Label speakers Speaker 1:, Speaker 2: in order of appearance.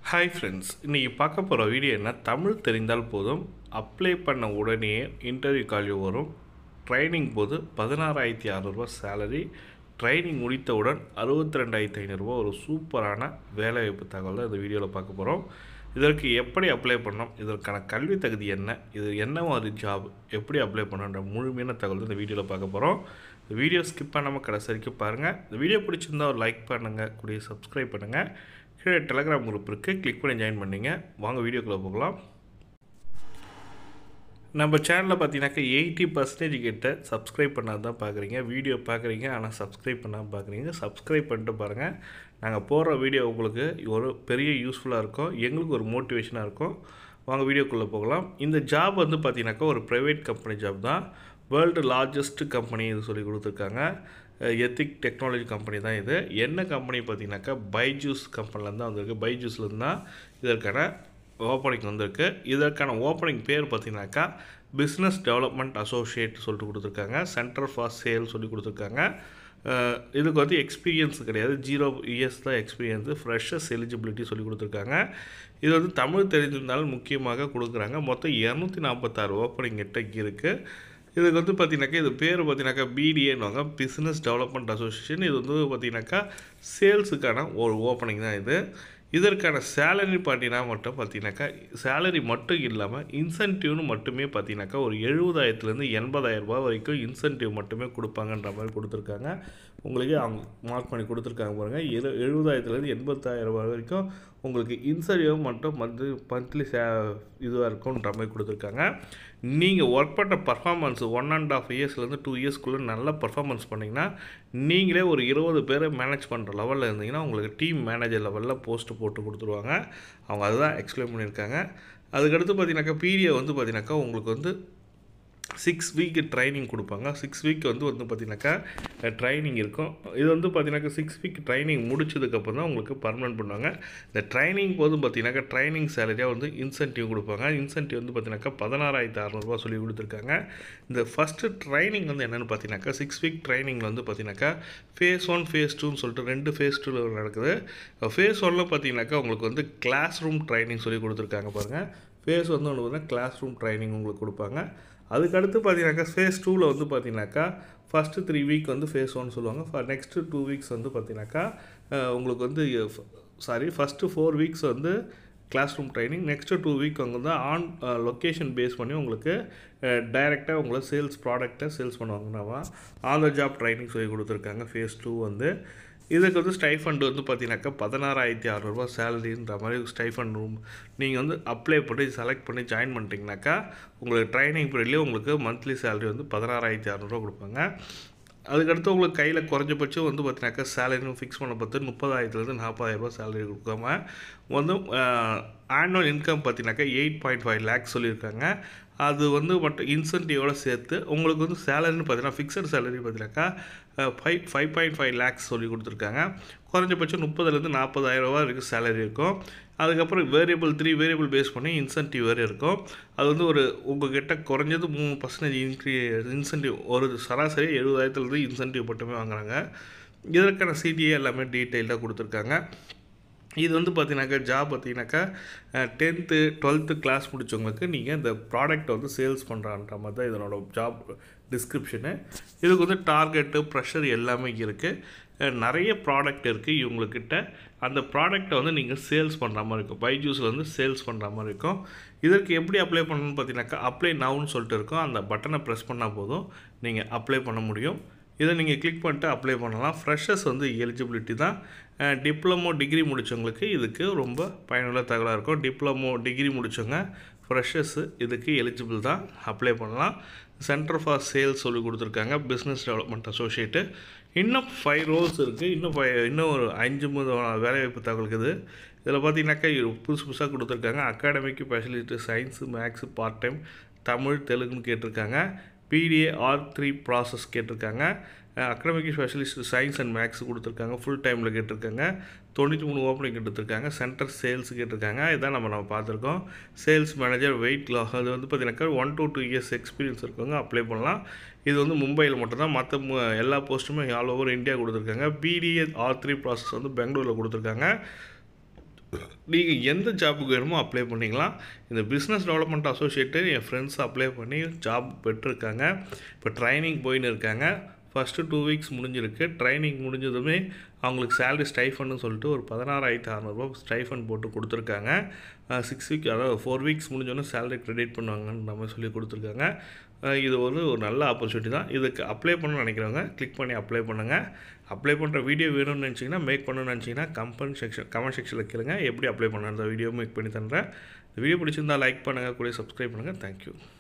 Speaker 1: hi friends இன்றைக்கி பார்க்க போகிற வீடியோ என்ன தமிழ் தெரிந்தால் போதும் அப்ளை பண்ண உடனே இன்டர்வியூ கால் வரும் ட்ரைனிங் போது பதினாறாயிரத்தி அறநூறுபா சேலரி ட்ரைனிங் முடித்தவுடன் அறுபத்தி ரெண்டாயிரத்தி ஐநூறுரூவா ஒரு சூப்பரான வேலைவாய்ப்பு தகவல் தான் இந்த வீடியோவில் பார்க்க போகிறோம் இதற்கு எப்படி அப்ளை பண்ணோம் இதற்கான கல்வி தகுதி என்ன இது என்ன மாதிரி ஜாப் எப்படி அப்ளை பண்ணணுன்ற முழுமையான தகவல் தான் இந்த வீடியோவில் பார்க்க போகிறோம் இந்த வீடியோ ஸ்கிப் பண்ணாமல் கடைசி வரைக்கும் பாருங்கள் இந்த வீடியோ பிடிச்சிருந்தா ஒரு லைக் பண்ணுங்கள் கூடிய சப்ஸ்கிரைப் பண்ணுங்கள் கீழே டெலகிராம் குரூப் இருக்குது கிளிக் பண்ணி ஜாயின் பண்ணிங்க வாங்க வீடியோக்குள்ளே போகலாம் நம்ம சேனலில் பார்த்தீங்கன்னாக்கா எயிட்டி பர்சன்டேஜ் கிட்ட சப்ஸ்கிரைப் பண்ணாது தான் பார்க்குறீங்க வீடியோ பார்க்குறீங்க ஆனால் சப்ஸ்கிரைப் பண்ணாமல் பார்க்குறீங்க சப்ஸ்கிரைப் பண்ணிட்டு பாருங்கள் நாங்கள் போடுற வீடியோ உங்களுக்கு ஒரு பெரிய யூஸ்ஃபுல்லாக இருக்கும் எங்களுக்கு ஒரு மோட்டிவேஷனாக இருக்கும் வாங்க வீடியோக்குள்ளே போகலாம் இந்த ஜாப் வந்து பார்த்தீங்கன்னாக்கா ஒரு ப்ரைவேட் கம்பெனி ஜாப் தான் வேர்ல்டு லார்ஜஸ்ட் கம்பெனி இது சொல்லி கொடுத்துருக்காங்க எத்திக் டெக்னாலஜி கம்பெனி தான் இது என்ன கம்பெனி பார்த்தீங்கன்னாக்கா பைஜூஸ் கம்பெனிலேருந்து தான் வந்திருக்கு பைஜூஸ்லேருந்து தான் இதற்கான ஓப்பனிங் வந்திருக்கு இதற்கான ஓப்பனிங் பேர் பார்த்தீங்கன்னாக்கா பிஸ்னஸ் டெவலப்மெண்ட் அசோசியேட் சொல்லிட்டு கொடுத்துருக்காங்க சென்டர் ஃபார் சேல் சொல்லி கொடுத்துருக்காங்க அஹ் இதுக்கு வந்து எக்ஸ்பீரியன்ஸ் கிடையாது ஜீரோ இயர்ஸ் தான் எக்ஸ்பீரியன்ஸு ஃப்ரெஷர்ஸ் எலிஜிபிலிட்டி சொல்லி கொடுத்துருக்காங்க இது வந்து தமிழ் தெரிஞ்சிருந்தாலும் முக்கியமாக கொடுக்குறாங்க மொத்தம் இரநூத்தி நாற்பத்தாறு ஓப்பனிங் கிட்ட இருக்குது இதுக்கு வந்து பார்த்தீங்கன்னாக்கா இது பேர் பார்த்தீங்கன்னாக்கா பிடிஏன்னுவாங்க பிஸ்னஸ் டெவலப்மெண்ட் அசோசியேஷன் இது வந்து பார்த்தீங்கன்னாக்கா சேல்ஸுக்கான ஒரு ஓப்பனிங் தான் இது இதற்கான சேலரி பார்த்தீங்கன்னா மட்டும் பார்த்தீங்கன்னாக்கா சேலரி மட்டும் இல்லாமல் இன்சென்டிவ்னு மட்டுமே பார்த்தீங்கன்னாக்கா ஒரு எழுபதாயிரத்துலேருந்து எண்பதாயிரம் ரூபாய் வரைக்கும் இன்சென்டிவ் மட்டுமே கொடுப்பாங்கன்ற மாதிரி கொடுத்துருக்காங்க உங்களுக்கு அவங்க மார்க் பண்ணி கொடுத்துருக்காங்க பாருங்கள் எழு எழுபதாயிரத்துலேருந்து எண்பத்தாயிரம் ரூபாய் வரைக்கும் உங்களுக்கு இன்சென்டிவ் மட்டும் வந்து மந்த்லி சே இதுவாக இருக்கும்ன்ற மாதிரி கொடுத்துருக்காங்க நீங்கள் ஒர்க் பண்ணுற பர்ஃபார்மன்ஸ் ஒன் அண்ட் ஆஃப் இயர்ஸ்லேருந்து டூ இயர்ஸ்க்குள்ளே நல்லா பர்ஃபார்மன்ஸ் பண்ணிங்கன்னா நீங்களே ஒரு இருபது பேரை மேனேஜ் பண்ணுற லெவலில் இருந்தீங்கன்னா உங்களுக்கு டீம் மேனேஜர் லெவலில் போஸ்ட்டு போட்டு கொடுத்துருவாங்க அவங்க அதுதான் எக்ஸ்பிளைன் பண்ணியிருக்காங்க அதுக்கடுத்து பார்த்தீங்கன்னாக்கா பீரியட் வந்து பார்த்தீங்கன்னாக்கா உங்களுக்கு வந்து சிக்ஸ் வீக்கு ட்ரைனிங் கொடுப்பாங்க சிக்ஸ் வீக் வந்து வந்து பார்த்தீங்கன்னாக்கா ட்ரைனிங் இருக்கும் இது வந்து பார்த்தீங்கன்னாக்கா சிக்ஸ் வீக் ட்ரைனிங் முடிச்சதுக்கப்புறம் தான் உங்களுக்கு பர்மனெண்ட் பண்ணுவாங்க இந்த ட்ரைனிங் போது பார்த்தீங்கன்னாக்கா ட்ரைனிங் சேலரியாக வந்து இன்சென்டிவ் கொடுப்பாங்க இன்சென்டிவ் வந்து பார்த்தீங்கன்னாக்கா பதினாறாயிரத்து அறநூறுபா சொல்லி கொடுத்துருக்காங்க இந்த ஃபஸ்ட்டு ட்ரைனிங் வந்து என்னென்னு பார்த்தீங்கன்னாக்கா சிக்ஸ் வீக் ட்ரைனிங்கில் வந்து பார்த்தீங்கன்னாக்கா ஃபேஸ் ஒன் ஃபேஸ் டூன்னு சொல்லிட்டு ரெண்டு ஃபேஸ் டூவில் நடக்குது ஃபேஸ் ஒனில் பார்த்தீங்கன்னாக்கா உங்களுக்கு வந்து கிளாஸ் ரூம் ட்ரைனிங் சொல்லி கொடுத்துருக்காங்க பாருங்கள் ஃபேஸ் வந்து ஒன்று பார்த்தீங்கன்னா கிளாஸ் ரூம் ட்ரைனிங் உங்களுக்கு கொடுப்பாங்க அதுக்கடுத்து பார்த்தீங்கன்னாக்கா ஃபேஸ் டூவில் வந்து பார்த்தீங்கன்னாக்கா ஃபஸ்ட்டு த்ரீ வீக் வந்து ஃபேஸ் ஒன் சொல்லுவாங்க ஃபார் நெக்ஸ்ட்டு டூ வீக்ஸ் வந்து பார்த்தீங்கன்னாக்கா அஹ், உங்களுக்கு வந்து சாரி ஃபஸ்ட்டு ஃபோர் வீக்ஸ் வந்து classroom training next two week அவங்க வந்து ஆன் லொக்கேஷன் பேஸ் பண்ணி உங்களுக்கு டைரெக்டாக உங்களை சேல்ஸ் ப்ராடக்ட்டை சேல்ஸ் பண்ணுவாங்கன்னாவா ஆன் த ஜாப் ட்ரைனிங் சொல்லி கொடுத்துருக்காங்க ஃபேஸ் டூ வந்து இதுக்கு வந்து ஸ்டைஃபண்ட் வந்து பார்த்தீங்கன்னாக்கா பதினாறாயிரத்தி அறநூறுபா சேலரின்ற மாதிரி ஸ்டைஃபண்ட் ரூம் நீங்கள் வந்து அப்ளை பண்ணி செலக்ட் பண்ணி ஜாயின் பண்ணிட்டீங்கனாக்கா உங்களுக்கு ட்ரைனிங் பீரியட்லேயே உங்களுக்கு மந்த்லி சேலரி வந்து பதினாறாயிரத்தி அறநூறுவா கொடுப்பாங்க அதுக்கடுத்து உங்களுக்கு கையில் குறைஞ்சபட்சம் வந்து பார்த்தீங்கன்னாக்கா சேலரி ஃபிக்ஸ் பண்ண பார்த்து முப்பதாயிரத்துலேருந்து நாற்பதாயிரரூபா சேலரி கொடுக்காம வந்து ஆனுவல் இன்கம் பார்த்தீங்கன்னாக்கா எயிட் பாயிண்ட் ஃபைவ் லேக்ஸ் சொல்லியிருக்காங்க அது வந்து மட்டும் இன்சென்டிவோட சேர்த்து உங்களுக்கு வந்து சேலரின்னு பார்த்தீங்கன்னா ஃபிக்ஸட் சேலரி பார்த்தீங்கன்னாக்கா five five point five lakhs சொல்லி கொடுத்துருக்காங்க குறைஞ்சபட்சம் முப்பதுலேருந்து நாற்பதாயிரம் ரூபா வரைக்கும் சேலரி இருக்கும் அதுக்கப்புறம் வேரியபிள் த்ரீ வேரியபிள் பேஸ் பண்ணி இன்சென்டிவ் வேறு இருக்கும் அது வந்து ஒரு உங்ககிட்ட குறைஞ்சது மூணு பர்சன்டேஜ் இன்க்ரீ இன்சென்டிவ் ஒரு சராசரி எழுபதாயிரத்துலேருந்து இன்சென்டிவ் மட்டுமே வாங்குறாங்க இதற்கான சிடிஏ எல்லாமே டீட்டெயில்டாக கொடுத்துருக்காங்க இது வந்து பார்த்தீங்கன்னாக்கா ஜாப் பார்த்தீங்கன்னாக்கா டென்த்து டுவெல்த்து கிளாஸ் முடித்தவங்களுக்கு நீங்கள் இந்த ப்ராடக்ட்டை வந்து சேல்ஸ் பண்ணுறான்ற மாதிரி தான் இதனோட ஜாப் டிஸ்கிரிப்ஷனு இதுக்கு வந்து டார்கெட்டு ப்ரெஷர் எல்லாமே இருக்குது நிறைய ப்ராடக்ட் இருக்குது இவங்கக்கிட்ட அந்த ப்ராடக்ட்டை வந்து நீங்கள் சேல்ஸ் பண்ணுற மாதிரி இருக்கும் பைஜூஸில் வந்து சேல்ஸ் பண்ணுற மாதிரி இருக்கும் இதற்கு எப்படி அப்ளை பண்ணணும்னு பார்த்தீங்கன்னாக்கா அப்ளை நவுன்னு சொல்லிட்டு இருக்கும் அந்த பட்டனை ப்ரெஸ் பண்ணால் போதும் நீங்கள் அப்ளை பண்ண முடியும் இதை நீங்கள் கிளிக் பண்ணிட்டு அப்ளை பண்ணலாம் ஃப்ரெஷர்ஸ் வந்து எலிஜிபிலிட்டி தான் டிப்ளமோ டிகிரி முடித்தவங்களுக்கு இதுக்கு ரொம்ப பயனுள்ள தகவலாக இருக்கும் டிப்ளமோ டிகிரி முடித்தவங்க ஃப்ரெஷர்ஸு இதுக்கு எலிஜிபிள் தான் அப்ளை பண்ணலாம் சென்டர் ஃபார் சேல்ஸ் சொல்லி கொடுத்துருக்காங்க பிஸ்னஸ் டெவலப்மெண்ட் அசோசியேட்டு இன்னும் ஃபைவ் ரோல்ஸ் இருக்குது இன்னும் ஃபைவ் இன்னும் ஒரு அஞ்சு மூணு வேலைவாய்ப்பு தகவல் இருக்குது இதில் பார்த்தீங்கன்னாக்கா இது புதுசு புதுசாக கொடுத்துருக்காங்க அகாடமிக்கு specialist science maths part time Tamil தெலுங்குன்னு கேட்டிருக்காங்க பிடிஏ ஆர் த்ரீ ப்ராசஸ் கேட்டிருக்காங்க academic specialist science and maths கொடுத்துருக்காங்க ஃபுல் டைமில் கேட்டிருக்காங்க தொண்ணூற்றி மூணு ஓப்பனிங் கேட்டிருக்காங்க சென்டர் சேல்ஸ் கேட்டிருக்காங்க இதான் நம்ம நம்ம பார்த்துருக்கோம் சேல்ஸ் மேனேஜர் வெயிட் லாஸ் அது வந்து பார்த்தீங்கன்னாக்கா one to two years experience இருக்கவங்க அப்ளை பண்ணலாம் இது வந்து மும்பையில் மட்டும்தான் மற்ற மு- எல்லா போஸ்ட்டுமே ஆல் ஓவர் இந்தியா கொடுத்துருக்காங்க பிடிஏ ஆர் த்ரீ ப்ராசஸ் வந்து பெங்களூரில் கொடுத்துருக்காங்க நீங்கள் எந்த ஜாப்புக்கு வேணுமோ அப்ளை பண்ணிக்கலாம் இந்த பிஸ்னஸ் டெவலப்மெண்ட் அசோசியேட்டு என் ஃப்ரெண்ட்ஸ் அப்ளை பண்ணி ஜாப் பெற்றிருக்காங்க இப்போ ட்ரைனிங் போயின்னு இருக்காங்க ஃபஸ்ட்டு டூ வீக்ஸ் முடிஞ்சிருக்கு ட்ரைனிங் முடிஞ்சதுமே அவங்களுக்கு சேலரி ஸ்டைஃபன்னு சொல்லிட்டு ஒரு பதினாறாயிரத்து அறநூறுபா ஸ்டைஃபன் போட்டு கொடுத்துருக்காங்க சிக்ஸ் வீக் அதாவது ஃபோர் வீக்ஸ் முடிஞ்சோன்னே சேலரி க்ரெடிட் பண்ணுவாங்கன்னு நம்ம சொல்லி கொடுத்துருக்காங்க அஹ் இது ஒரு ஒரு நல்ல ஆப்பர்ச்சுனிட்டி தான் இதுக்கு அப்ளை பண்ணணும்னு நினைக்கிறவங்க கிளிக் பண்ணி அப்ளை பண்ணுங்கள் அப்ளை பண்ணுற வீடியோ வேணும்னு நினச்சிங்கன்னா மேக் பண்ணணும்னு நினச்சிங்கன்னா கம்பெனி செக்ஷன் கமெண்ட் செக்ஷனில் கேளுங்க எப்படி அப்ளை பண்ண அந்த வீடியோ மேக் பண்ணி தந்துறேன் இந்த வீடியோ பிடிச்சிருந்தா லைக் பண்ணுங்கள் கூட சப்ஸ்கிரைப் பண்ணுங்கள் தேங்க்யூ